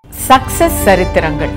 Success சரித்திரங்கள்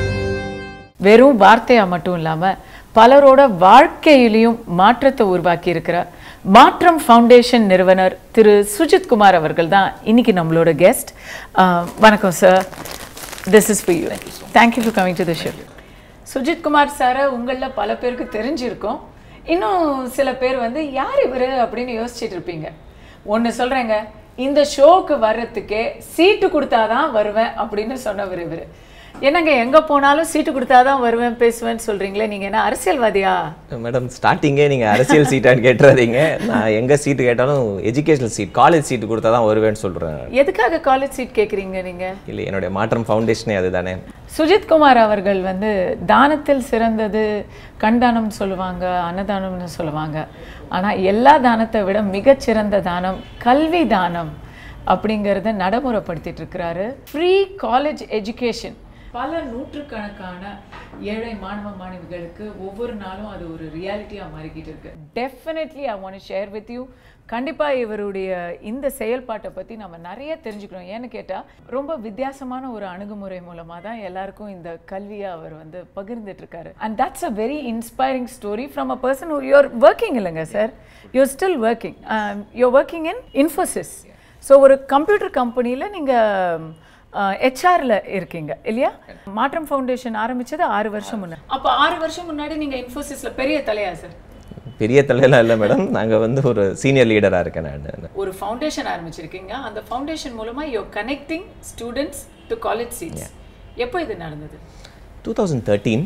வெறும் வார்த்தையா மட்டும் இல்லாம பலரோட வாழ்க்கையிலையும் மாற்றத்தை உருவாக்கி இருக்கிற மாற்றம் ஃபவுண்டேஷன் நிறுவனர் திரு சுஜித் குமார் அவர்கள் தான் இன்னைக்கு நம்மளோட கெஸ்ட் வணக்கம் sir this is for you thank you for coming to the show Sujith Kumar சாரை உங்களில் பல பேருக்கு தெரிஞ்சிருக்கும் இன்னும் சில பேர் வந்து யார் இவர் அப்படின்னு யோசிச்சுட்டு இருப்பீங்க ஒன்று சொல்கிறேங்க இந்த ஷோக்கு வர்றதுக்கே சீட்டு கொடுத்தாதான் வருவேன் அப்படின்னு சொன்னவர் இவர் என்னங்க எங்கே போனாலும் சீட்டு கொடுத்தாதான் வருவேன் பேசுவேன்னு சொல்கிறீங்களே நீங்கள் என்ன அரசியல்வாதியா மேடம் ஸ்டார்டிங்கே நீங்கள் அரசியல் சீட்டான்னு கேட்டுறாதீங்க நான் எங்கே சீட்டு கேட்டாலும் எஜுகேஷனல் சீட் காலேஜ் சீட்டு கொடுத்தா தான் வருவேன்னு சொல்கிறேன் எதுக்காக காலேஜ் சீட் கேட்குறீங்க நீங்கள் இல்லை என்னுடைய மாற்றம் ஃபவுண்டேஷனே அதுதானே சுஜித் குமார் அவர்கள் வந்து தானத்தில் சிறந்தது கண்தானம் சொல்லுவாங்க அன்னதானம்னு சொல்லுவாங்க ஆனால் எல்லா தானத்தை விட மிகச்சிறந்த தானம் கல்வி தானம் அப்படிங்கிறத நடைமுறைப்படுத்திட்டு இருக்கிறாரு ஃப்ரீ காலேஜ் எஜுகேஷன் பல நூற்றுக்கணக்கான ஏழை மாணவ மாணவிகளுக்கு ஒவ்வொரு நாளும் அது ஒரு ரியாலிட்டியாக மாறிக்கிட்டு இருக்கு definitely I want share with you கண்டிப்பாக இவருடைய இந்த செயல்பாட்டை பற்றி நம்ம நிறைய தெரிஞ்சுக்கிறோம் ஏன்னு கேட்டால் ரொம்ப வித்தியாசமான ஒரு அணுகுமுறை மூலமாக தான் எல்லாருக்கும் இந்த கல்வியை அவர் வந்து பகிர்ந்துட்டு இருக்காரு and that's a very inspiring story from a person who you're working இல்லைங்க sir you're still working you're working in Infosys so ஒரு கம்ப்யூட்டர் கம்பெனியில் நீங்கள் ஹெச்ஆர்ல இருக்கீங்க இல்லையா மாற்றம் ஃபவுண்டேஷன் ஆரம்பிச்சது ஆறு வருஷம் முன்னாடி அப்போ ஆறு வருஷம் முன்னாடி நீங்கள் இன்ஃபோசிஸில் பெரிய தலையா சார் பெரிய தலையெல்லாம் இல்லை மேடம் நாங்கள் வந்து ஒரு சீனியர் லீடராக இருக்கேன் நான் ஒரு ஃபவுண்டேஷன் ஆரம்பிச்சிருக்கீங்க அந்த ஃபவுண்டேஷன் மூலமா you connecting students to college seats எப்போ இது நடந்தது two thousand thirteen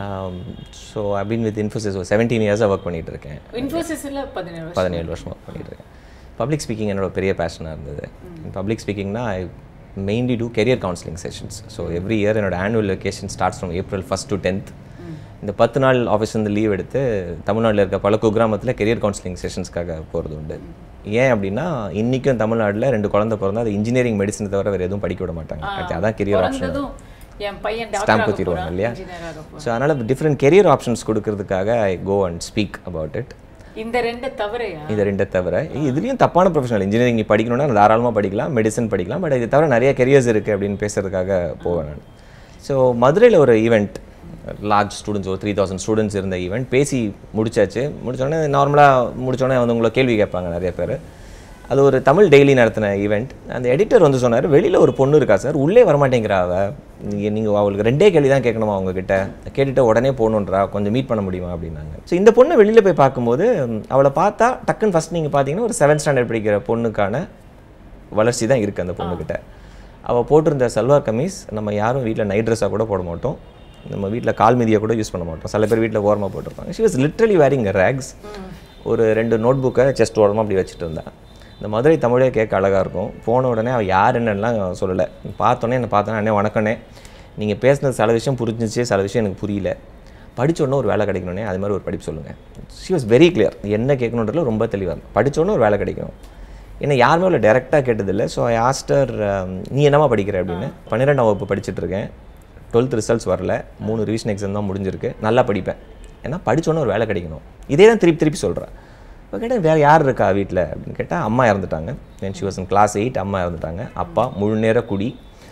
so I've been with Infosys ஒரு செவன்டீன் இயர்ஸாக ஒர்க் பண்ணிட்டு இருக்கேன் இன்ஃபோசிஸில் பதினேழு வருஷம் பதினேழு வருஷம் ஒர்க் பண்ணிட்டு இருக்கேன் பப்ளிக் ஸ்பீக்கிங் என்னோட பெரிய பேஷனாக இருந்தது பப்ளிக் ஸ்பீக்கிங்னா I mainly do career counselling sessions so every year என்னோட annual vacation starts from April first to tenth இந்த பத்து நாள் ஆஃபீஸ்லேருந்து லீவ் எடுத்து தமிழ்நாட்டில் இருக்க பல குக்கிராமத்தில் கெரியர் கவுன்சிலிங் செஷன்ஸ்க்காக போகிறது உண்டு ஏன் அப்படின்னா இன்றைக்கும் தமிழ்நாட்டில் ரெண்டு குழந்தை பிறந்தா அது இன்ஜினியரிங் மெடிசன் தவிர வேறு எதுவும் படிக்க விட மாட்டாங்க அடுத்து அதான் கெரியர் ஆப்ஷன் பிறந்ததும் என் பையன் ஸ்டாம்ப் டாக்டர் குத்திடுவாங்க இல்லையா இன்ஜினியராக ஸோ அதனால் டிஃப்ரெண்ட் கெரியர் ஆப்ஷன்ஸ் கொடுக்கறதுக்காக I go and speak about it இந்த ரெண்டு தவிரையா இது ரெண்டை தவிர இதுலேயும் தப்பான ப்ரொஃபஷனல் இன்ஜினியரிங் நீ படிக்கணும்னா தாராளமாக படிக்கலாம் மெடிசன் படிக்கலாம் பட் இது தவிர நிறைய கெரியர்ஸ் இருக்குது அப்படின்னு பேசுறதுக்காக போவேன் நான் ஸோ மதுரையில் ஒரு ஈவெண்ட் லார்ஜ் ஸ்டூடெண்ட்ஸ் ஒரு த்ரீ தௌசண்ட் ஸ்டூடெண்ட்ஸ் இருந்த ஈவெண்ட் பேசி முடிச்சாச்சு முடிச்சோடனே நார்மலாக முடிச்சோடனே வந்து உங்களை கேள்வி கேட்பாங்க நிறைய பேர் அது ஒரு தமிழ் டெய்லி நடத்தின ஈவெண்ட் அந்த எடிட்டர் வந்து சொன்னார் வெளியில் ஒரு பொண்ணு இருக்கா சார் உள்ளே வரமாட்டேங்கிறா அவ நீங்கள் நீங்கள் அவளுக்கு ரெண்டே கேள்வி தான் கேட்கணுமா அவங்கக்கிட்ட கேட்டுட்டு உடனே போகணுன்றா கொஞ்சம் மீட் பண்ண முடியுமா அப்படின்னாங்க ஸோ இந்த பொண்ணு வெளியில் போய் பார்க்கும்போது ம், அவளை பார்த்தா டக்குன்னு ஃபஸ்ட் நீங்கள் பார்த்தீங்கன்னா ஒரு செவன்த் ஸ்டாண்டர்ட் படிக்கிற பொண்ணுக்கான வளர்ச்சி தான் இருக்குது அந்த பொண்ணுக்கிட்ட அவள் போட்டிருந்த சல்வார் கமீஸ் நம்ம யாரும் வீட்டில் நைட் ட்ரெஸ்ஸாக கூட போட மாட்டோம் நம்ம வீட்டில் கால் மிதியை கூட யூஸ் பண்ண மாட்டோம் சில பேர் வீட்டில் ஓரமாக போட்டிருப்பாங்க she was literally wearing rags ஒரு ரெண்டு நோட் புக்கை செஸ்ட் ஓரமாக அப்படி வச்சுட்டு இருந்தான் இந்த மதுரை தமிழே கேட்க அழகாக இருக்கும் போன உடனே அவள் யார் என்னென்னலாம் சொல்லலை பார்த்தோன்னே என்னை பார்த்தோன்னே அண்ணே வணக்கண்ணே நீங்கள் பேசுனது சில விஷயம் புரிஞ்சிச்சு சில விஷயம் எனக்கு புரியல படிச்ச உடனே ஒரு வேலை கிடைக்கணுன்னே அது மாதிரி ஒரு படிப்பு சொல்லுங்கள் ஷி வாஸ் வெரி clear என்ன கேட்கணுன்றதுல ரொம்ப தெளிவாக இருக்கும் படிச்ச உடனே ஒரு வேலை கிடைக்கும் என்ன யாருமே அவ்வளோ டேரெக்டாக கேட்டதில்லை ஸோ ஐ ஆஸ்டர் நீ என்னமா படிக்கிற அப்படின்னு பன்னிரெண்டாம் வகுப்பு படிச்சுட்டு இருக்கேன் டுவெல்த் ரிசல்ட்ஸ் வரல மூணு ரிவிஷன் எக்ஸாம் தான் முடிஞ்சிருக்கு நல்லா படிப்பேன் ஏன்னா படிச்சோன்னே ஒரு வேலை கிடைக்கணும் இதே தான் திருப்பி திருப்பி சொல்கிறேன் இப்போ கேட்டேன் வேறு யார் இருக்கா வீட்டில் அப்படின்னு கேட்டால் அம்மா இறந்துட்டாங்க when she was in class eight அம்மா இறந்துட்டாங்க அப்பா முழு நேர குடி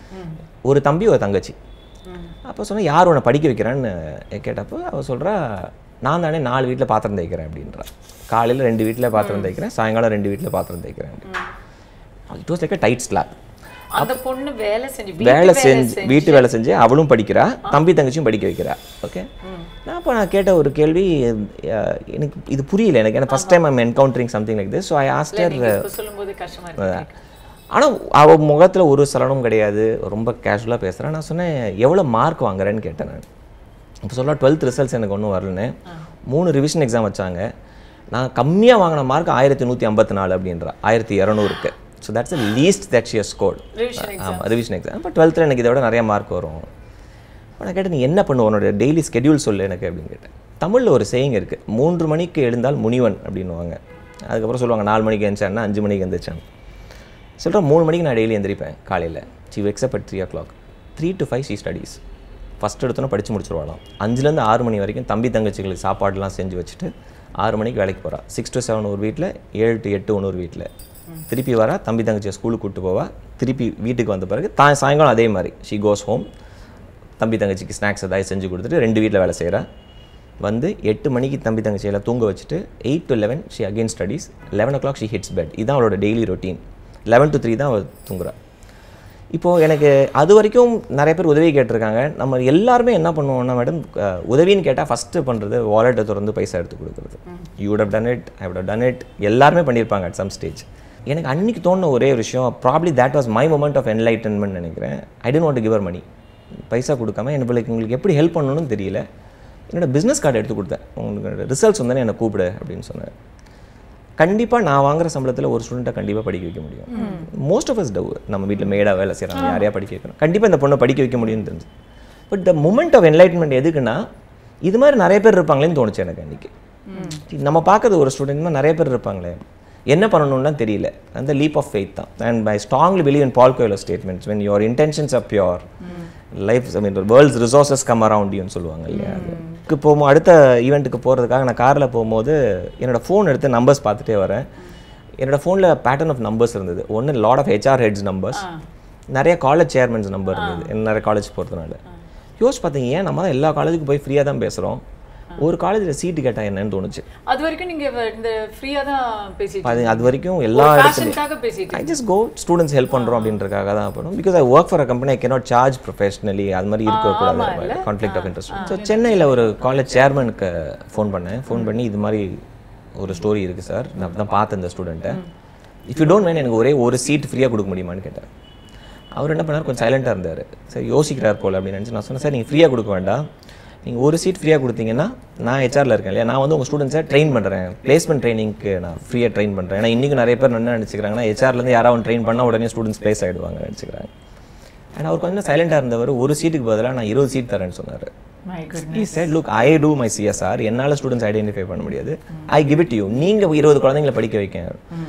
ஒரு தம்பி ஒரு தங்கச்சி அப்போ சொன்னா யார் உன்னை படிக்க வைக்கிறான்னு கேட்டப்போ அவள் சொல்கிறா நான் தானே நாலு வீட்டில் பாத்திரம் தேய்க்கிறேன் அப்படின்றா காலையில் ரெண்டு வீட்டில் பாத்திரம் தேய்க்கிறேன் சாயங்காலம் ரெண்டு வீட்டில் பாத்திரம் தேய்க்கிறேன் it was like a tight slap அந்த பொண்ணு வேலை செஞ்சு வேலை செஞ்சு வீட்டு வேலை செஞ்சு அவளும் படிக்கிறா தம்பி தங்கச்சியும் படிக்க வைக்கிறா ஓகே நான் அப்போ நான் கேட்ட ஒரு கேள்வி அஹ், எனக்கு இது புரியல எனக்கு ஏன்னா first time I'm encountering something like this so I asked her நீங்க இப்ப சொல்லும்போது கஷ்டமா இருக்கு ஆனால் அவள் முகத்தில் ஒரு சலனமும் கிடையாது ரொம்ப கேஷுவலாக பேசுகிறேன் நான் சொன்னேன் எவ்வளோ மார்க் வாங்குறேன்னு கேட்டேன் நான் இப்போ சொல்ல டுவெல்த் ரிசல்ட்ஸ் எனக்கு ஒன்றும் வரலன்னு மூணு ரிவிஷன் எக்ஸாம் வச்சாங்க நான் கம்மியாக வாங்கின மார்க் ஆயிரத்தி நூற்றி ஐம்பத்தி நாலு அப்படின்றா ஆயிரத்தி இரநூறுக்கு so that's the least that she scored Revision ஆமாம் ரிவிஷன் எக்ஸாம் இப்போ டுவெல்த்தில் எனக்கு இதை விட நிறைய மார்க் வரும் அப்ப நான் கேட்டேன் நீ என்ன பண்ணுவ உன்னோட டெய்லி ஸ்கெடியூல் சொல்லு எனக்கு அப்படின்னு கேட்டேன் தமிழில் ஒரு சேயிங் இருக்குது மூன்று மணிக்கு எழுந்தால் முனிவன் அப்படின்னுவாங்க அதுக்கப்புறம் சொல்லுவாங்க நாலு மணிக்கு எழுந்தான்னா அஞ்சு மணிக்கு எழுந்திரிச்சான் சொல்கிறேன் மூணு மணிக்கு நான் டெய்லி எந்திரிப்பேன் காலையில் she wakes up at three o'clock three to five she studies first எடுத்தோன்னே படித்து முடிச்சிருவாளாம் அஞ்சுலேருந்து ஆறு மணி வரைக்கும் தம்பி தங்கச்சிகளுக்கு சாப்பாடுலாம் செஞ்சு வச்சுட்டு ஆறு மணிக்கு வேலைக்கு போகிறா சிக்ஸ் டு செவன் ஒரு வீட்டில் ஏழு டு எட்டு ஒன்று ஒரு வீட்டில் திருப்பி வரா தம்பி தங்கச்சியை ஸ்கூலுக்கு கூப்பிட்டு போவா திருப்பி வீட்டுக்கு வந்த பிறகு தான் சாயங்காலம் அதே மாதிரி ஷி கோஸ் ஹோம் தம்பி தங்கச்சிக்கு ஸ்நாக்ஸ் ஏதாவது செஞ்சு கொடுத்துட்டு ரெண்டு வீட்டில் வேலை செய்கிறா வந்து எட்டு மணிக்கு தம்பி தங்கச்சியெல்லாம் தூங்க வச்சுட்டு eight to eleven she again studies eleven o'clock she hits bed இதுதான் அவளோட daily routine eleven to three தான் அவள் தூங்குறா இப்போது எனக்கு அது வரைக்கும் நிறைய பேர் உதவி கேட்டிருக்காங்க நம்ம எல்லாருமே என்ன பண்ணுவோம்னா மேடம் உதவின்னு கேட்டால் ஃபஸ்ட்டு பண்ணுறது வாலெட்டை திறந்து பைசா எடுத்து கொடுக்குறது you would have done it I would have done it எல்லாருமே பண்ணியிருப்பாங்க அட் சம் ஸ்டேஜ் எனக்கு அன்னைக்கு தோணுன ஒரே ஒரு விஷயம் probably that was my moment of enlightenment நினைக்கிறேன் I didn't want to give her money பைசா கொடுக்காம எனக்கு உங்களுக்கு உங்களுக்கு எப்படி ஹெல்ப் பண்ணணும்னு தெரியல என்னோட பிஸ்னஸ் கார்டு எடுத்து கொடுத்தேன் உங்களுக்கு ரிசல்ட்ஸ் வந்தானே என்னை கூப்பிடு அப்படின்னு சொன்னேன் கண்டிப்பாக நான் வாங்குற சம்பளத்தில் ஒரு ஸ்டூடெண்ட்டை கண்டிப்பாக படிக்க வைக்க முடியும் மோஸ்ட் ஆஃப் அஸ் டவ் நம்ம வீட்டில் மேடாக வேலை செய்கிறாங்க யாரையா படிக்க வைக்கணும் கண்டிப்பாக இந்த பொண்ணை படிக்க வைக்க முடியும்னு தெரிஞ்சு but the moment of enlightenment எதுக்குன்னா இது மாதிரி நிறைய பேர் இருப்பாங்களேன்னு தோணுச்சு எனக்கு அன்றைக்கி நம்ம பார்க்கறது ஒரு ஸ்டூடெண்ட்னா நிறைய பேர் இருப்பாங்களே என்ன பண்ணணும்னு தெரியல அந்த லீப் ஆஃப் ஃபெய்த் தான் and by strongly believe in Paulo Coelho statements when your intentions are pure life I mean world's resources come around யூன்னு சொல்லுவாங்க இல்லையா அதுக்கு போகும் அடுத்த ஈவெண்ட்டுக்கு போகிறதுக்காக நான் காரில் போகும்போது என்னோட ஃபோன் எடுத்து நம்பர்ஸ் பார்த்துட்டே வரேன் என்னோட ஃபோனில் பேட்டர்ன் ஆஃப் நம்பர்ஸ் இருந்தது ஒன்று lot of HR heads numbers நிறைய காலேஜ் சேர்மன்ஸ் நம்பர் இருந்தது என்ன நிறைய காலேஜ் போகிறதுனால யோசிச்சு பார்த்தீங்க ஏன் நம்ம தான் எல்லா காலேஜுக்கும் போய் ஃப்ரீயாக தான் பேசுகிறோம் ஒரு காலேஜில் சீட்டு கேட்டால் என்னன்னு தோணுச்சு அது வரைக்கும் நீங்க வ- இந்த ஃப்ரீயா தான் பேசிட்டு அது அது வரைக்கும் எல்லா இடத்துலையும் பேஷனுக்காக பேசிட்டு I just go students help பண்ணுறோம் அப்படின்றக்காக தான் பண்ணும் because I work for a company I cannot charge professionally அது மாதிரி இருக்கக்கூடாது கான்ஃப்ளிக்ட் ஆஃப் இன்ட்ரெஸ்ட் ஸோ சென்னையில் ஒரு காலேஜ் சேர்மனுக்கு ஃபோன் பண்ணேன் ஃபோன் பண்ணி இது மாதிரி ஒரு ஸ்டோரி இருக்குது சார் நான் தான் பார்த்தேன் இந்த ஸ்டூடெண்ட்டை இஃப் யூ டோன்ட் மைண்ட் எனக்கு ஒரே ஒரு சீட் ஃப்ரீயாக கொடுக்க முடியுமான்னு கேட்டேன் அவர் என்ன பண்ணார் கொஞ்சம் சைலண்டாக இருந்தார் சரி யோசிக்கிறார் போல் அப்படின்னு நினச்சி நான் சொன்னேன் சார் நீங்கள் ஃப்ரீயாக கொடுக்க வேண்டாம் நீங்கள் ஒரு சீட் ஃப்ரீயாக கொடுத்தீங்கன்னா நான் ஹெச்ஆரில் இருக்கேன் இல்லையா நான் வந்து உங்கள் ஸ்டூடெண்ட்ஸை ட்ரெயின் பண்ணுறேன் பிளேஸ்மெண்ட் ட்ரைனிங்க்கு நான் ஃப்ரீயாக ட்ரெயின் பண்ணுறேன் ஏன்னா இன்றைக்கி நிறைய பேர் என்ன நினச்சிக்கிறாங்கன்னா ஹெச்ஆர்லேருந்து யாராவது ட்ரெயின் பண்ணால் உடனே ஸ்டூடெண்ட்ஸ் பிளேஸ் ஆகிடுவாங்க நினச்சிக்கிறாங்க அண்ட் அவர் கொஞ்சம் சைலண்டாக இருந்தவர் ஒரு சீட்டுக்கு பதிலாக நான் இருபது சீட் தரேன்னு சொன்னார் my good he said look i do my csr என்னால் ஸ்டூடெண்ட்ஸ் ஐடென்டிஃபை பண்ண முடியாது ஐ give it to you நீங்கள் இருபது குழந்தைங்களை படிக்க வைக்க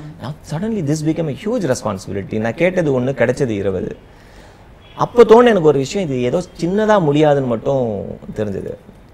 suddenly this become a huge responsibility நான் கேட்டது ஒன்று கிடைச்சது இருபது அப்போ தோணு எனக்கு ஒரு விஷயம் இது ஏதோ சின்னதாக முடியாதுன்னு மட்டும் தெரிஞ்சது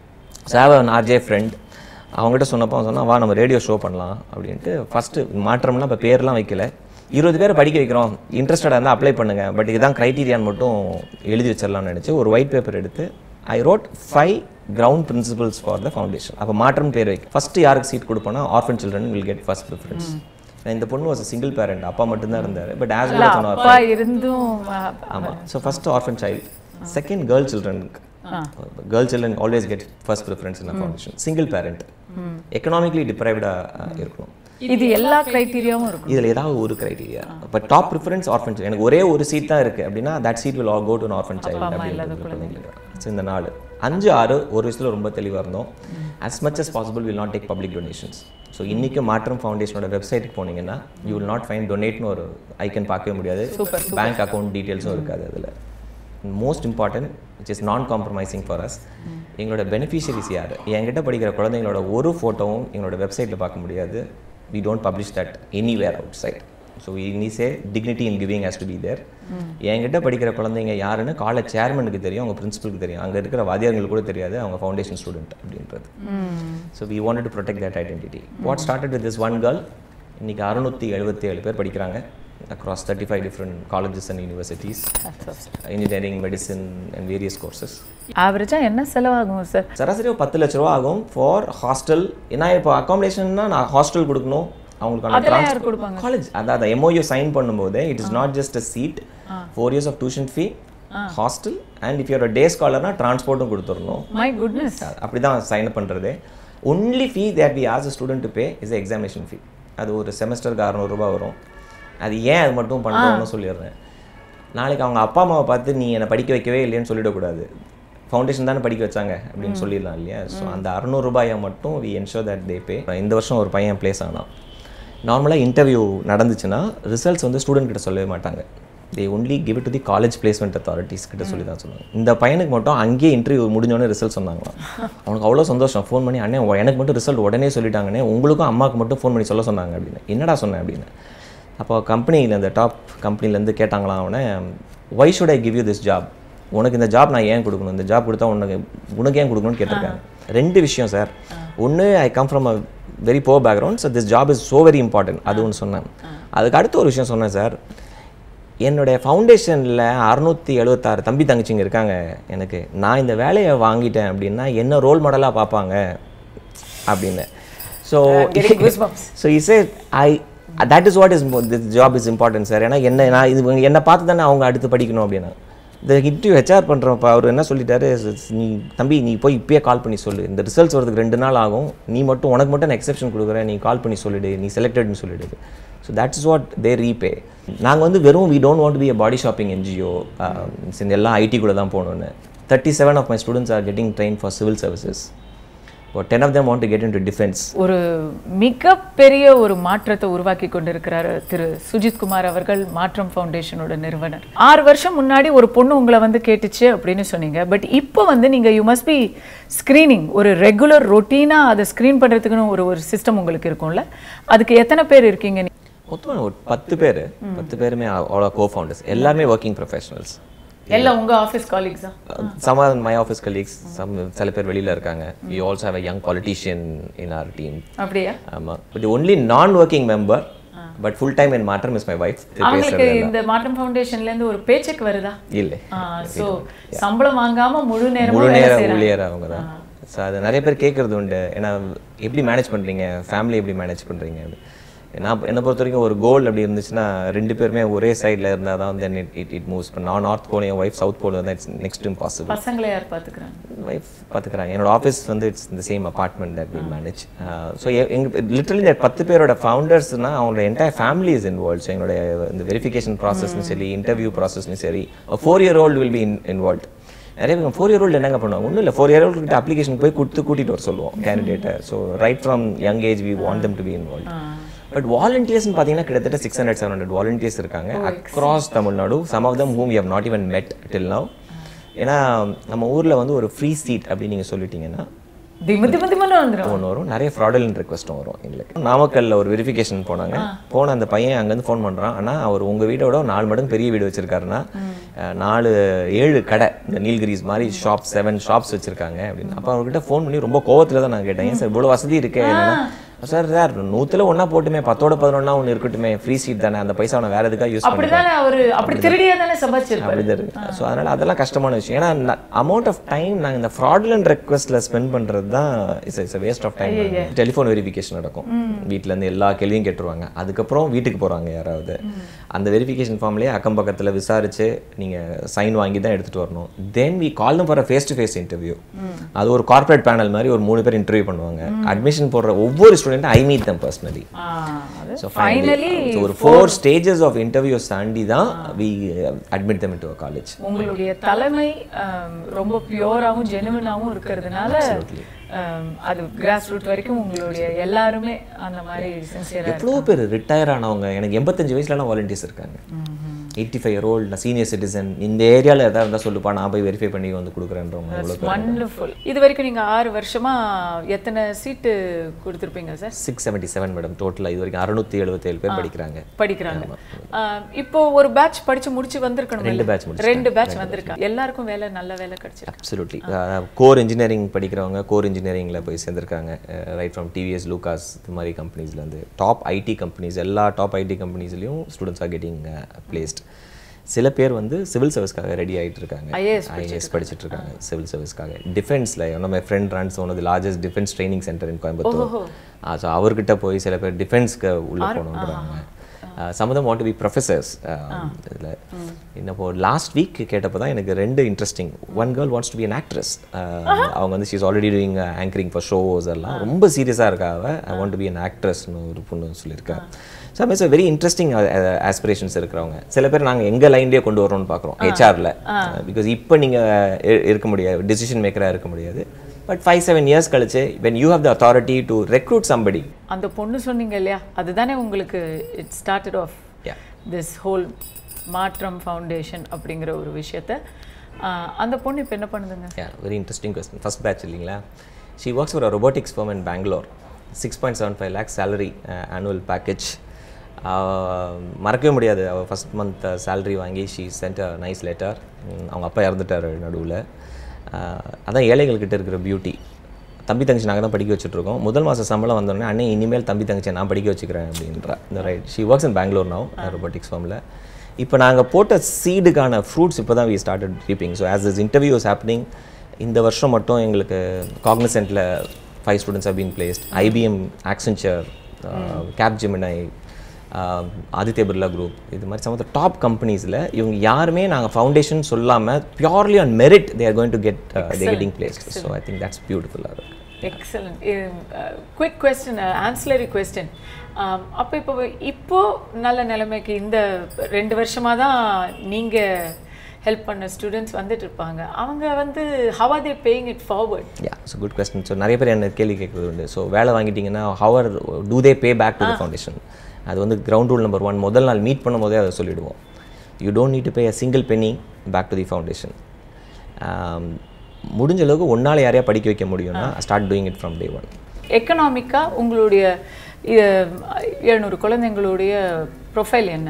சேவன் ஆர்ஜே ஃப்ரெண்ட் அவங்ககிட்ட சொன்னப்போ அவன் சொன்னா வா நம்ம ரேடியோ ஷோ பண்ணலாம் அப்படின்ட்டு ஃபஸ்ட்டு மாற்றம்னா இப்போ பேர்லாம் வைக்கல இருபது பேரை படிக்க வைக்கிறோம் இன்ட்ரெஸ்டடாக இருந்தால் அப்ளை பண்ணுங்க பட் இதுதான் க்ரைட்டீரியான்னு மட்டும் எழுதி வச்சிடலாம்னு நினச்சி ஒரு ஒயிட் பேப்பர் எடுத்து I wrote five ground principles for the foundation அப்போ மாற்றம் பேர் வைக்க ஃபஸ்ட்டு யாருக்கு சீட் கொடுப்போம்னா orphan children will get first preference இந்த பொண்ணு வாஸ் சிங்கிள் பேரண்ட் அப்பா மட்டும்தான் இருந்தார் but as well as an orphan. அப்பா இருந்தும் ஆ, ஆமாம் so first orphan child second girl சில்ட்ரனுக்கு girl children always get first preference in foundation single parent economically டிப்ரைவ்டாக இருக்கணும் இது எல்லா கிரைட்டீரியாவும் இருக்கும் இதில் ஏதாவது ஒரு கிரைட்டீரியா இப்போ டாப் ப்ரிஃபரன்ஸ் ஆர்ஃபன் சைல்டு எனக்கு ஒரே ஒரு சீட் தான் இருக்குது அப்படின்னா that seat will all go to orphan child அப்படின்னு ஸோ இந்த நாலு அஞ்சு ஆறு ஒரு வயசில் ரொம்ப தெளிவாக இருந்தோம் as much as possible will not take public donations so இன்றைக்கி மாற்றம் ஃபவுண்டேஷனோட வெப்சைட்டுக்கு போனீங்கன்னா யூ will not find டொனேட்னு ஒரு ஐக்கன் பார்க்கவே முடியாது பேங்க் அக்கௌண்ட் டீட்டெயில்ஸும் இருக்காது அதில் most important which is non compromising for us எங்களோட பெனிஃபிஷரிஸ் யார் என்கிட்ட படிக்கிற குழந்தைங்களோட ஒரு ஃபோட்டோவும் எங்களோட வெப்சைட்டில் பார்க்க முடியாது we don't publish that anywhere outside so நீ say dignity in giving has to be there என்கிட்ட படிக்கிற குழந்தைங்க யாருன்னு காலேஜ் சேர்மனுக்கு தெரியும் அவங்க பிரின்சிபலுக்கு தெரியும் அங்கே இருக்கிற வாத்தியார்களுக்கு கூட தெரியாது அவங்க ஃபவுண்டேஷன் ஸ்டூடெண்ட் அப்படின்றது so we wanted to protect that identity what started with this one girl இன்னைக்கு அறுநூற்றி எழுபத்தி ஏழு பேர் படிக்கிறாங்க across 35 different colleges and universities, engineering, medicine and various courses. ஆவரேஜா என்ன செலவாகும் சார் சராசரி ஒரு பத்து லட்ச ரூபா ஆகும் ஃபார் ஹாஸ்டல் ஏன்னா இப்போ அகாமடேஷன்னா நான் ஹாஸ்டல் கொடுக்கணும் அவங்களுக்கான யார் கொடுப்பாங்க? காலேஜ் அதான் அந்த எம்ஓயூ சைன் பண்ணும்போது it is not just a seat four years of tuition fee hostel and if your day ஸ்காலர்னா டிரான்ஸ்போர்ட்டும் கொடுத்துடணும் மை குட்னஸ் அப்படி தான் சைன் அப் பண்ணுறது only fee that we as a student to pay is examination fee அது ஒரு செமஸ்டருக்கு அறநூறுபா வரும் அது ஏன் அது மட்டும் பண்ணுறோம்னு சொல்லிடுறேன் நாளைக்கு அவங்க அப்பா அம்மாவை பார்த்து நீ என்னை படிக்க வைக்கவே இல்லைன்னு சொல்லிடக்கூடாது ஃபவுண்டேஷன் தானே படிக்க வச்சாங்க அப்படின்னு சொல்லிடலாம் இல்லையா ஸோ அந்த அறநூறுபாயை மட்டும் we ensure that they pay இந்த வருஷம் ஒரு பையன் ப்ளேஸ் ஆனான் நார்மலாக இன்டர்வியூ நடந்துச்சுன்னா ரிசல்ட்ஸ் வந்து ஸ்டூடெண்ட் கிட்ட சொல்லவே மாட்டாங்க they only give to the college placement authorities கிட்ட சொல்லி தான் சொல்லுவாங்க இந்த பையனுக்கு மட்டும் அங்கேயே இன்டர்வியூ முடிஞ்சோடனே ரிசல்ட் சொன்னாங்களாம் அவனுக்கு அவ்வளோ சந்தோஷம் ஃபோன் பண்ணி அண்ணே உ- எனக்கு மட்டும் ரிசல்ட் உடனே சொல்லிட்டாங்கண்ணே உங்களுக்கும் அம்மாவுக்கு மட்டும் ஃபோன் பண்ணி சொல்ல சொன்னாங்க அப்படின்னு என்னடா சொன்னேன் அப்படின்னு அப்போ கம்பெனியில் அந்த டாப் கம்பெனிலேருந்து கேட்டாங்களாம் அவனை why should I give you this job உனக்கு இந்த ஜாப் நான் ஏன் கொடுக்கணும் இந்த ஜாப் கொடுத்தா உனக்கு உனக்கு ஏன் கொடுக்கணும்னு கேட்டிருக்காங்க ரெண்டு விஷயம் சார் ஒன்று I come from a very poor background so this job is so very important அது ஒன்று சொன்னேன் அதுக்கு அடுத்து ஒரு விஷயம் சொன்னேன் சார் என்னுடைய ஃபவுண்டேஷனில் அறுநூற்றி எழுபத்தாறு தம்பி தங்கச்சிங்க இருக்காங்க எனக்கு நான் இந்த வேலையை வாங்கிட்டேன் அப்படின்னா என்ன ரோல் மாடலாக பார்ப்பாங்க அப்படின்னு ஸோ getting goosebumps. ஸோ இசே I that is what is this job is important sir ஏன்னா என்ன நான் இது இவங்க என்னை பார்த்து தானே அவங்க அடுத்து படிக்கணும் அப்படின்னா இந்த இன்டர்வியூ ஹெச்ஆர் பண்ணுறப்ப அவர் என்ன சொல்லிட்டாரு "ஸ்- நீ தம்பி நீ போய் இப்பயே கால் பண்ணி சொல்லு இந்த ரிசல்ட்ஸ் வரதுக்கு ரெண்டு நாள் ஆகும் நீ மட்டும் உனக்கு மட்டும் நான் எக்ஸெப்ஷன் கொடுக்குறேன் நீ கால் பண்ணி சொல்லிடு நீ செலக்டட்னு சொல்லிடு so that is what they repay நாங்கள் வந்து வெறும் we don't want be a body shopping NGO எல்லாம் ஐடிக்குள்ளே தான் போகணுன்னு thirty seven of my students are getting train for civil services ten of them want to get into defense ஒரு மிகப்பெரிய ஒரு மாற்றத்தை உருவாக்கி கொண்டிருக்கிறார் திரு சுஜித் குமார் அவர்கள் மாற்றம் ஃபவுண்டேஷனோட நிறுவனர் ஆறு வருஷம் முன்னாடி ஒரு பொண்ணு உங்களை வந்து கேட்டுச்சு அப்படின்னு சொன்னீங்க பட் இப்போ வந்து நீங்க யூ மஸ்ட் பி ஸ்க்ரீனிங் ஒரு ரெகுலர் ரொட்டீனா அதை ஸ்க்ரீன் பண்றதுக்குன்னு ஒரு ஒரு சிஸ்டம் உங்களுக்கு இருக்கும்ல அதுக்கு எத்தனை பேர் இருக்கீங்க நீ- மொத்தம் ஒரு பத்து பேர் பத்து பேருமே அவ்வளோ கோ ஃபவுண்டர்ஸ் எல்லாருமே ஒர்க்கிங் ப்ரொஃபஷனல்ஸ் எல்லாம் உங்க ஆஃபீஸ் காலீக்ஸா some are my office colleagues some சில பேர் வெளியில் இருக்காங்க we also have a young politician in our team அப்படியா ஆமாம் பட் ஒன்லி நான் working member but full time என் மாற்றம் இஸ் மை ஒய்ஃப் அவங்களுக்கு இந்த மாற்றம் ஃபவுண்டேஷன்ல இருந்து ஒரு பேச்செக் வருதா இல்லை சோ சம்பளம் வாங்காம முழு நேரமும் முழு வேலை நேர செய்றாங்க. ஊழியர் அவங்க தான் ஸோ அது நிறைய பேர் கேட்குறது உண்டு ஏன்னா எப்படி மேனேஜ் பண்ணுறீங்க ஃபேமிலி எப்படி மேனேஜ் பண்ணுறீங்க நான் என்னை பொறுத்த வரைக்கும் ஒரு கோல் அப்படி இருந்துச்சுன்னா ரெண்டு பேருமே ஒரே சைடில் இருந்தால் தான் வந்து இட் இட் இட் மூவ்ஸ் நான் நார்த் போல் என் ஒய்ஃப் சவுத் போல் இருந்தால் இட்ஸ் நெக்ஸ்ட் இம்பாசிபிள் பசங்களை யார் பாத்துக்கிறாங்க ஒய்ஃப் பார்த்துக்கிறாங்க என்னோட ஆஃபீஸ் வந்து இட்ஸ் இந்த same apartment that we manage so எங்க லிட்டரலி இந்த பத்து பேரோட ஃபவுண்டர்ஸ்னா அவங்களோட entire family is involve so எங்களுடைய இந்த வெரிஃபிகேஷன் ப்ராசஸ்னு சரி இன்டர்வியூ ப்ராசஸ்னு சரி four year old will be involve நிறைய பேர் ஃபோர் இயர் ஓல்டு என்னங்க பண்ணுவாங்க ஒன்றும் இல்லை ஃபோர் இயர் ஓல்டு கிட்ட அப்ளிகேஷன் போய் கொடுத்து கூட்டிட்டு வர சொல்லுவோம் கேண்டிடேட்டை so right from young age we want them to be involve but வாலண்டியர்ஸ்னு பார்த்தீங்கன்னா கிட்டத்தட்ட six hundred seven hundred volunteers இருக்காங்க across Tamil Nadu some of them whom you have not even met till now ஏன்னா நம்ம ஊரில் வந்து ஒரு ஃப்ரீ சீட் அப்படின்னு நீங்கள் சொல்லிட்டீங்கன்னா திமு திமு திமுன்னு வந்துரும் ஃபோன் வரும் நிறைய ஃப்ராடலன் ரெக்வஸ்ட்டும் வரும் எங்களுக்கு நாமக்கல்ல ஒரு வெரிஃபிகேஷன் போனாங்க போன அந்த பையன் அங்கேருந்து ஃபோன் பண்ணுறான் ஆனால் அவர் உங்கள் வீடோட ஒரு நாலு மடங்கு பெரிய வீடு வச்சிருக்காருன்னா அஹ், நாலு ஏழு கடை இந்த நீல்கிரிஸ் மாதிரி ஷாப் செவன் ஷாப்ஸ் வச்சிருக்காங்க அப்படின்னு அப்போ அவர்கிட்ட ஃபோன் பண்ணி ரொம்ப கோவத்தில் தான் நான் கேட்டேன் "ஏன் சார் இவ்வளோ வசதி இருக்கே என்னன்னா சார் சார் நூற்றுல ஒன்றா போட்டுமே பத்தோட பதினொன்னா ஒன்று இருக்கட்டுமே ஃப்ரீ சீட் தானே அந்த பைசா அவனை வேற எதுக்காக யூஸ் பண்ணுறேன் அப்படிதானே அவரு அப்படி திருடியா தானே சம்பாதிச்சிருப்பாரு அப்படிதான் இருக்கு ஸோ அதனால அதெல்லாம் கஷ்டமான விஷயம் ஏன்னா அமௌண்ட் ஆஃப் டைம் நாங்கள் இந்த ஃப்ராட்லண்ட் ரெக்வஸ்ட்ல ஸ்பெண்ட் பண்றது தான் it's it's waste of time telephone verification நடக்கும் வீட்ல இருந்து எல்லா கேள்வியும் கேட்டுருவாங்க அதுக்கப்புறம் வீட்டுக்கு போறாங்க யாராவது அந்த வெரிஃபிகேஷன் ஃபார்ம்லேயே அக்கம் பக்கத்துல விசாரிச்சு நீங்க சைன் வாங்கி தான் எடுத்துட்டு வரணும் then we call them for a face to face interview அது ஒரு கார்ப்பரேட் பேனல் மாதிரி ஒரு மூணு பேர் இன்டர்வியூ பண்ணுவாங்க அட்மிஷன் போடுற ஒவ்வொரு student I meet them personally so finally ஒரு ஃபோர் ஸ்டேஜஸ் ஆஃப் இன்டர்வியூஸ் தாண்டி தான் we admit them into college உங்களுடைய தலைமை ஆம், ரொம்ப பியூராவும் ஜெனுவனாவும் இருக்கிறதுனால ஆம், அது கிராஸ் ரூட் வரைக்கும் உங்களுடைய எல்லாருமே அந்த மாதிரி சின்சியரா எவ்வளோ பேர் ரிட்டையர் ஆனவங்க எனக்கு எண்பத்தஞ்சு வயசுலலாம் வாலண்டியர்ஸ் இருக்காங்க எயிட்டி ஃபைவ் இயர் ஓல்டு நான் சீனியர் சிட்டிசன் இந்த ஏரியாவில் எதாவது இருந்தால் சொல்லுப்பா நான் போய் வெரிஃபை பண்ணி வந்து கொடுக்குறேன்றவங்க எவ்வளோ பேர் வண்டர்ஃபுல் இது வரைக்கும் நீங்க ஆறு வருஷமா எத்தனை சீட்டு கொடுத்துருப்பீங்க sir six seventy seven madam டோட்டலாக இது வரைக்கும் அறுநூத்தி எழுபத்தேழு பேர் படிக்கிறாங்க படிக்கிறாங்க ஆம், இப்போ ஒரு பேட்ச் படிச்சு முடிச்சு வந்திருக்கணும் ரெண்டு batch முடிச்சிட்டாங்க. ரெண்டு பேட்ச் வந்திருக்காங்க எல்லாருக்கும் வேலை நல்ல வேலை கிடைச்சிருக்கு அப்சல்யூட்லி கோர் இன்ஜினியரிங் படிக்கிறவங்க கோர் இன்ஜினியரிங்கில் போய் சேர்ந்துருக்காங்க ரைட் ஃப்ரம் டிவிஎஸ் லூகாஸ் இது மாதிரி கம்பெனிஸ்லேருந்து டாப் ஐடி கம்பெனிஸ் எல்லா டாப் ஐடி கம்பெனிஸ்லையும் ஸ்டூடெண்ட்ஸ் ஆர் கெட்டிங் பிளேஸ்ட் சில பேர் வந்து சிவில் சர்வீஸ்க்காக ரெடி ஆகிட்டு இருக்காங்க IAS ஐஏஎஸ் படிச்சுட்டு இருக்காங்க சிவில் சர்வீஸ்க்காக டிஃபென்ஸில் one my friend runs one of the largest defence training centre in Coimbatore so அவர்கிட்ட போய் சில பேர் டிஃபென்ஸ்க்கு உள்ளே போகணுன்றாங்க சம்மதம் வாண்ட் டு பி ப்ரொஃபஸர்ஸ் இதில் இன்னப்போ லாஸ்ட் வீக் கேட்டப்போ தான் எனக்கு ரெண்டு interesting one girl wants to be an actress அவங்க வந்து she's already doing anchoring for shows எல்லாம் ரொம்ப சீரியஸாக இருக்கா அவ I want to be an ஆக்ட்ரஸ்னு ஒரு பொண்ணு சொல்லியிருக்கா so means very interesting aspirations இருக்கிறவங்க சில பேர் நாங்கள் எங்கள் லைன்லேயே கொண்டு வரோம்னு பார்க்குறோம் ஹெச்ஆரில் பிகாஸ் இப்போ நீங்கள் இருக்க முடியாது டிசிஷன் மேக்கராக இருக்க முடியாது பட் ஃபைவ் செவன் இயர்ஸ் கழிச்சு when you have the authority to recruit somebody அந்த பொண்ணு சொன்னீங்க இல்லையா அதுதானே உங்களுக்கு it started of Yeah. This whole Maatram foundation அப்படிங்கிற ஒரு விஷயத்த ஆஹ், அந்த பொண்ணு இப்போ என்ன பண்ணுதுங்க Yeah, very interesting question. First batch இல்லைங்களா she works for a robotics firm in Bangalore. Six point seven five lakhs salary annual package மறக்கவே முடியாது அவள் ஃபஸ்ட் மந்த் சேலரி வாங்கி she sent a nice letter அவங்க அப்பா இறந்துட்டார் நடுவில் அதான் ஏழைகள்கிட்ட இருக்கிற பியூட்டி தம்பி தங்கச்சி நாங்கள் தான் படிக்க வச்சுட்டு இருக்கோம் முதல் மாதம் சம்பளம் வந்தோடனே அண்ணே இனிமேல் தம்பி தங்கச்சி நான் படிக்க வச்சுக்கிறேன் அப்படின்றா இந்த right she works in Bangalore now robotics ஃபார்மில் இப்போ நாங்கள் போட்ட சீடுக்கான ஃப்ரூட்ஸ் இப்போ தான் we started reaping so as this interview is happening இந்த வருஷம் மட்டும் எங்களுக்கு காக்னிசென்ட்டில் five students have been placed IBM Accenture கேப் ஜெமினை ஆதித்ய பிர்லா குரூப் இது மாதிரி சம் ஆஃப் த டாப் கம்பெனிஸில் இவங்க யாருமே நாங்கள் ஃபவுண்டேஷன் சொல்லாமல் purely on merit they are going to get they getting placed so I think that's பியூட்டிஃபுல்லாக இருக்கு excellent quick question ancillary question அப்போ இப்போ இப்போ நல்ல நிலைமைக்கு இந்த ரெண்டு வருஷமாக தான் நீங்கள் ஹெல்ப் பண்ண ஸ்டூடெண்ட்ஸ் வந்துட்டு இருப்பாங்க அவங்க வந்து how are they paying it forward yeah so good question so நிறைய பேர் என்ன கேள்வி கேட்குறது உண்டு ஸோ வேலை வாங்கிட்டீங்கன்னா how do they pay back to the foundation அது வந்து கிரவுண்ட் ரூல் நம்பர் ஒன் முதல் நாள் மீட் பண்ணும் போதே அதை சொல்லிடுவோம் you don't need to pay a single penny back to the foundation முடிஞ்ச அளவுக்கு ஒன்றால் யாரையா படிக்க வைக்க முடியும்னா start doing it from day one எக்கனாமிக்காக உங்களுடைய எழுநூறு குழந்தைங்களுடைய ப்ரொஃபைல் என்ன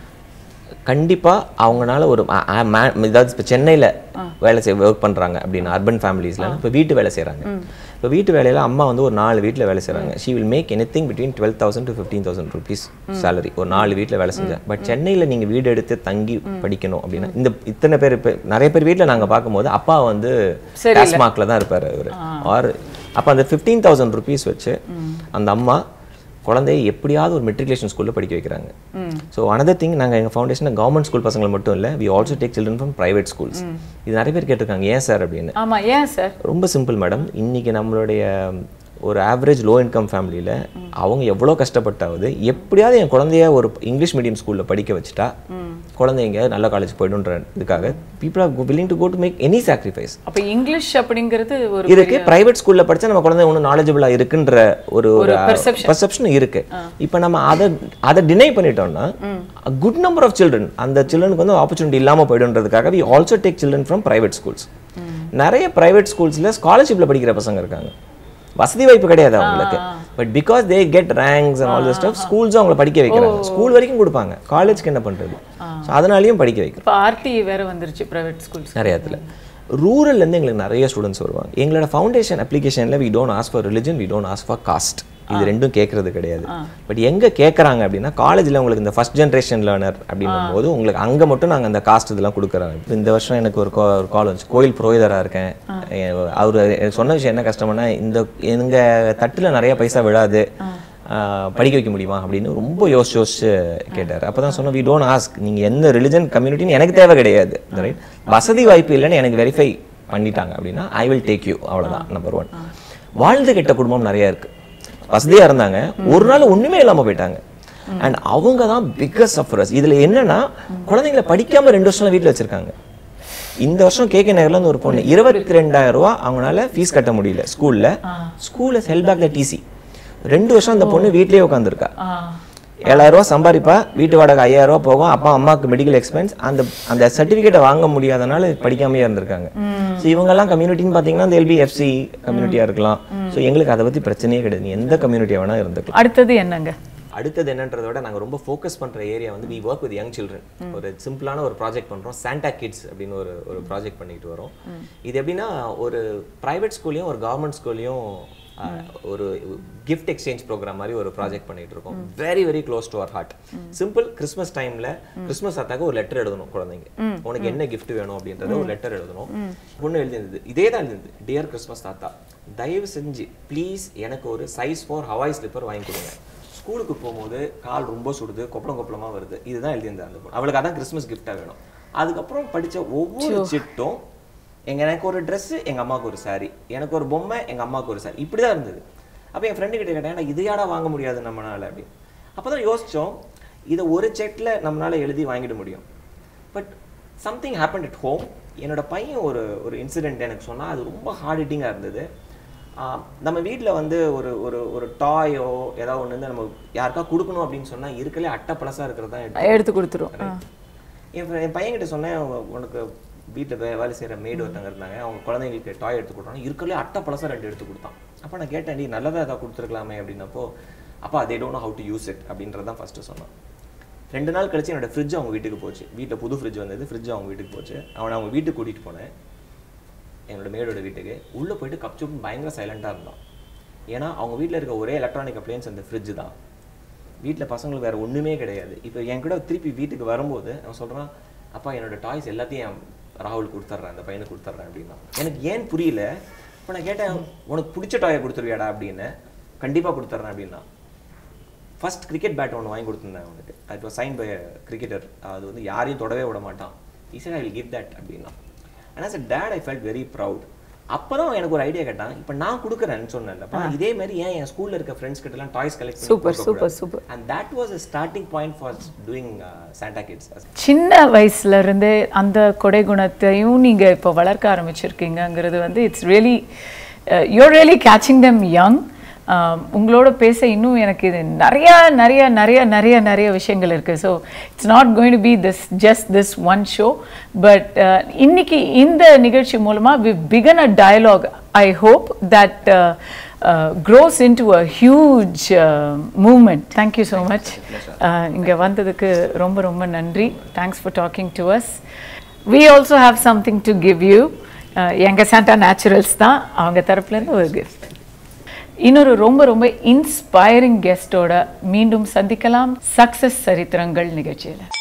கண்டிப்பாக அவங்கனால ஒரு அ- அ- ma- ஏதாவது இப்போ சென்னையில் வேலை செய்ய ஒர்க் பண்ணுறாங்க அப்படின்னு அர்பன் ஃபேமிலிஸில் இப்போ வீட்டு வேலை செய்கிறாங்க இப்போ வீட்டு வேலையில் அம்மா வந்து ஒரு நாலு வீட்டில் வேலை செய்கிறாங்க she will make anything between twelve thousand to fifteen thousand rupees salary ஒரு நாலு வீட்டில் வேலை செஞ்சேன் பட் சென்னையில் நீங்கள் வீடு எடுத்து தங்கி படிக்கணும் அப்படின்னா இந்த இத்தனை பேர் இப்போ நிறைய பேர் வீட்டில் நாங்கள் பார்க்கும்போது அப்பா வந்து டாஸ்மார்க்கில் தான் இருப்பார் அவர் ஆர் அப்போ அந்த ஃபிஃப்டீன் தௌசண்ட் ருபீஸ் வச்சு அந்த அம்மா குழந்தையை எப்படியாவது ஒரு மெட்ரிகுலேஷன் ஸ்கூலில் படிக்க வைக்கிறாங்க ஸோ another திங் நாங்கள் எங்கள் ஃபவுண்டேஷனில் கவர்மெண்ட் ஸ்கூல் பசங்களை மட்டும் இல்லை we also take children from private schools இது நிறைய பேர் கேட்டிருக்காங்க ஏன் சார் அப்படின்னு ஆமாம் ஏன் சார் ரொம்ப சிம்பிள் மேடம் இன்னைக்கு நம்மளுடைய ஒரு ஆவரேஜ் லோ இன்கம் ஃபேமிலியில் அவங்க எவ்வளோ கஷ்டப்பட்டாவது எப்படியாவது என் குழந்தைய ஒரு இங்கிலீஷ் மீடியம் ஸ்கூலில் படிக்க வச்சுட்டா குழந்தைங்க நல்ல காலேஜ் போய்டுன்ற இதுக்காக people are willing to go to make any sacrifice அப்போ இங்கிலீஷ் அப்படிங்கிறது ஒரு இருக்கு பிரைவேட் ஸ்கூல்ல படிச்சா நம்ம குழந்தை ஒன்றும் நாலேஜபிளா இருக்குன்ற ஒரு ஒரு perception. பர்செப்ஷன் இருக்கு இப்போ நம்ம அதை அதை டினை பண்ணிட்டோம்னா குட் நம்பர் ஆஃப் சில்ட்ரன் அந்த சில்ட்ரனுக்கு வந்து ஆப்பர்ச்சுனிட்டி இல்லாம போயிடுன்றதுக்காக we also take children from private schools நிறைய பிரைவேட் ஸ்கூல்ஸ்ல ஸ்காலர்ஷிப்ல படிக்கிற பசங்க இருக்காங்க வசதி வாய்ப்பு கிடையாது அவங்களுக்கு but because they get ranks and all the stuff ஸ்கூல்ஸும் அவங்கள படிக்க வைக்கிறாங்க ஸ்கூல் வரைக்கும் கொடுப்பாங்க காலேஜ்க்கு என்ன பண்றது ஸோ அதனாலயும் படிக்க வைக்கிறோம் இப்போ ஆர்டி வேற வந்துருச்சு ப்ரைவேட் ஸ்கூல்ஸ் நிறைய இடத்துல ரூரல்லேருந்து எங்களுக்கு நிறைய ஸ்டூடெண்ட்ஸ் வருவாங்க எங்களோட ஃபவுண்டேஷன் அப்ளிகேஷனில் we don't ask for religion we don't ask for caste இது ரெண்டும் கேட்கறது கிடையாது பட் எங்க கேட்குறாங்க அப்படின்னா காலேஜில் உங்களுக்கு இந்த ஃபர்ஸ்ட் ஜென்ரேஷன் லேர்னர் அப்படின்னும் போது உங்களுக்கு அங்கே மட்டும் நாங்கள் அந்த காஸ்ட் இதெல்லாம் கொடுக்குறோம் இப்ப இந்த வருஷம் எனக்கு ஒரு call- ஒரு கால் வந்துச்சு கோயில் புரோகிதராக இருக்கேன் அவர் எனக்கு சொன்ன விஷயம் என்ன கஷ்டம்னா இந்த எங்க தட்டில் நிறைய பைசா விழாது ஆஹ் படிக்க வைக்க முடியுமா அப்படின்னு ரொம்ப யோசிச்சு யோசிச்சு கேட்டார் அப்போ தான் சொன்னோம் வி டோன்ட் ஆஸ்க் நீங்கள் எந்த ரிலிஜன் கம்யூனிட்டின்னு எனக்கு தேவை கிடையாது ரைட் வசதி வாய்ப்பு இல்லைன்னு எனக்கு வெரிஃபை பண்ணிட்டாங்க அப்படின்னா ஐ வில் டேக் யூ அவ்வளவுதான் நம்பர் ஒன் வாழ்ந்து கெட்ட குடும்பம் நிறைய இருக்கு வசதியா இருந்தாங்க ஒரு நாள் ஒண்ணுமே இல்லாம போயிட்டாங்க அண்ட் அவங்க தான் பிக்கஸ்ட் சஃபரர்ஸ் இதுல என்னன்னா குழந்தைங்களை படிக்காம ரெண்டு வருஷம் வீட்டுல வச்சிருக்காங்க இந்த வருஷம் கேகே நகர்ல இருந்து ஒரு பொண்ணு இருபத்தி ரெண்டாயிரம் ரூபாய் அவங்களால ஃபீஸ் கட்ட முடியல ஸ்கூல்ல ஸ்கூல்ல செல் பேக் த டிசி ரெண்டு வருஷம் அந்த பொண்ணு வீட்லயே உட்காந்துருக்கா ஆ ஏழாயிரம் ரூபாய் சம்பாதிப்பா வீட்டு வாடகை ஐயாயிரம் ரூபாய் போகும் அப்பா அம்மாவுக்கு மெடிக்கல் எக்ஸ்பென்ஸ் அந்த அந்த சர்டிஃபிகேட்டை வாங்க முடியாதனால படிக்காமையே இருந்திருக்காங்க ஸோ இவங்கெல்லாம் கம்யூனிட்டின்னு பார்த்தீங்கன்னா இந்த எல்பி எஃப்சி கம்யூனிட்டியாக இருக்கலாம் ஸோ எங்களுக்கு அதை பற்றி பிரச்சனையே கிடையாது நீ எந்த கம்யூனிட்டியாக வேணா இருந்துக்கலாம் அடுத்தது என்னங்க அடுத்தது என்னன்றதை விட நாங்கள் ரொம்ப ஃபோக்கஸ் பண்ணுற ஏரியா வந்து we work with young children ஒரு சிம்பிளான ஒரு ப்ராஜெக்ட் பண்ணுறோம் சாண்டா கிட்ஸ் அப்படின்னு ஒரு ஒரு ப்ராஜெக்ட் பண்ணிட்டு வரோம் இது எப்படின்னா ஒரு ப்ரைவேட் ஸ்கூல்லையும் ஒரு கவர்மெண்ட் ஸ்கூல்லையும் ஒரு கிஃப்ட் எக்ஸ்சேஞ்ச் ப்ரோக்ராம் மாதிரி ஒரு ப்ராஜெக்ட் பண்ணிட்டு இருக்கோம் very very close to our heart simple Christmas டைம்ல கிறிஸ்மஸ் அத்தாக்கு ஒரு லெட்டர் எழுதணும் குழந்தைங்க உனக்கு என்ன gift வேணும் அப்படின்றத ஒரு லெட்டர் எழுதணும் பொண்ணு எழுதியிருந்தது இதே தான் எழுதியிருந்தது டியர் கிறிஸ்மஸ் தாத்தா தயவு செஞ்சு ப்ளீஸ் எனக்கு ஒரு சைஸ் ஃபோர் ஹவாய் ஸ்லிப்பர் வாங்கி கொடுங்க ஸ்கூலுக்கு போகும்போது கால் ரொம்ப சுடுது கொப்பளம் கொப்பளமா வருது இதுதான் எழுதியிருந்தேன் அந்த பொண்ணு அவளுக்கு அதான் கிறிஸ்மஸ் கிஃப்டா வேணும் அதுக்கப்புறம் படிச்ச ஒவ்வொரு சிட்டும் எங்க எனக்கு ஒரு Dress எங்க அம்மாவுக்கு ஒரு saree எனக்கு ஒரு பொம்மை எங்க அம்மாவுக்கு ஒரு saree இப்படிதான் இருந்தது அப்ப என் ஃப்ரெண்டு கிட்ட கேட்டேன் "ஏன்டா, இது யாடா வாங்க முடியாது நம்மளால அப்படின்னு அப்பதான் யோசிச்சோம் இதை ஒரு செட்ல நம்மளால எழுதி வாங்கிட முடியும் but something happen at home என்னோட பையன் ஒரு ஒரு இன்சிடென்ட் எனக்கு சொன்னா அது ரொம்ப ஹார்ட் ஹிட்டிங்காக இருந்தது ஆஹ் நம்ம வீட்டில் வந்து ஒரு ஒரு ஒரு டாயோ ஏதாவது ஒன்று வந்து நம்ம யாருக்கா கொடுக்கணும் அப்படின்னு சொன்னா இருக்கலே அட்டை பழசா இருக்கிறது தான் எடுத்து எடுத்து கொடுத்துரும் ஆ. என் fri- என் பையன்கிட்ட சொன்னேன் "உ- உனக்கு வீட்டில் வே வேலை செய்கிற மேடு ஒருத்தங்க இருந்தாங்க அவங்க குழந்தைங்களுக்கு டாய் எடுத்து கொடுத்தாங்க இருக்கலே அட்டை பழசா ரெண்டு எடுத்து கொடுத்தான் அப்போ நான் கேட்டேன் நீ நல்லதாக ஏதாவது கொடுத்துருக்கலாமே அப்படின்னப்போ அப்பா they don't how to use it அப்படின்றது தான் ஃபஸ்ட்டு சொன்னான் ரெண்டு நாள் கழிச்சு என்னோட ஃப்ரிட்ஜ் அவங்க வீட்டுக்கு போச்சு வீட்டில் புது ஃப்ரிட்ஜ் வந்தது ஃப்ரிட்ஜ் அவங்க வீட்டுக்கு போச்சு அவனை அவங்க வீட்டுக்கு கூட்டிகிட்டு போனேன் என்னோட மேடோட வீட்டுக்கு உள்ளே போயிட்டு கப் சூப் பயங்கர சைலண்ட்டாக இருந்தான் ஏன்னா அவங்க வீட்டில் இருக்க ஒரே எலக்ட்ரானிக் அப்ளையன்ஸ் அந்த ஃப்ரிட்ஜ் தான் வீட்டில் பசங்களுக்கு வேறு ஒன்றுமே கிடையாது இப்போ என் கூட திருப்பி வீட்டுக்கு வரும்போது அவன் சொல்கிறான் அப்பா என்னோட டாய்ஸ் எல்லாத்தையும் என் ராகுல் கொடுத்துட்றேன் அந்த பையனுக்கு கொடுத்துட்றேன் அப்படின்னா எனக்கு ஏன் புரியல இப்போ நான் கேட்டேன் உனக்கு பிடிச்ச டாயை கொடுத்துருவியாடா அப்படின்னு கண்டிப்பாக கொடுத்துட்றேன் அப்படின்னா ஃபர்ஸ்ட் கிரிக்கெட் பேட் ஒன்று வாங்கி கொடுத்துருந்தேன் அவனுக்கு அது இப்போ சைன் பை கிரிக்கெட்டர் அது வந்து யாரையும் தொடவே விட மாட்டான் ஈஸியாக ஐ வில் கிவ் தட் அப்படின்னா ஆனால் sir that I felt very proud அப்போ தான் எனக்கு ஒரு ஐடியா கேட்டான் இப்போ நான் கொடுக்குறேன்னு சொன்னேன்ல அப்ப நான் இதே மாதிரி ஏன் என் ஸ்கூலில் இருக்க ஃப்ரெண்ட்ஸ் கிட்டலாம் toys collect Super, super, super. And that was a starting point for doing Santa kids சின்ன வயசுல இருந்தே அந்த கொடை குணத்தையும் நீங்க இப்போ வளர்க்க ஆரம்பிச்சிருக்கீங்கங்கிறது வந்து it's really your really catching them young உங்களோட பேச இன்னும் எனக்கு இது நிறைய நிறைய நிறைய நிறைய நிறைய விஷயங்கள் இருக்கு so it's not going to be this just this one show but இன்னைக்கு இந்த நிகழ்ச்சி மூலமா we begin a dialogue I hope that grows in to a huge moment thank you so much இங்கே வந்ததுக்கு ரொம்ப ரொம்ப நன்றி thanks for talking to us we also have something to give you எங்கள் சாண்டா நேச்சுரல்ஸ் தான் அவங்க தரப்புலேருந்து ஒரு கிஃப்ட் இன்னொரு ரொம்ப ரொம்ப இன்ஸ்பைரிங் கெஸ்டோட மீண்டும் சந்திக்கலாம் சக்சஸ் சரித்திரங்கள் நிகழ்ச்சியில்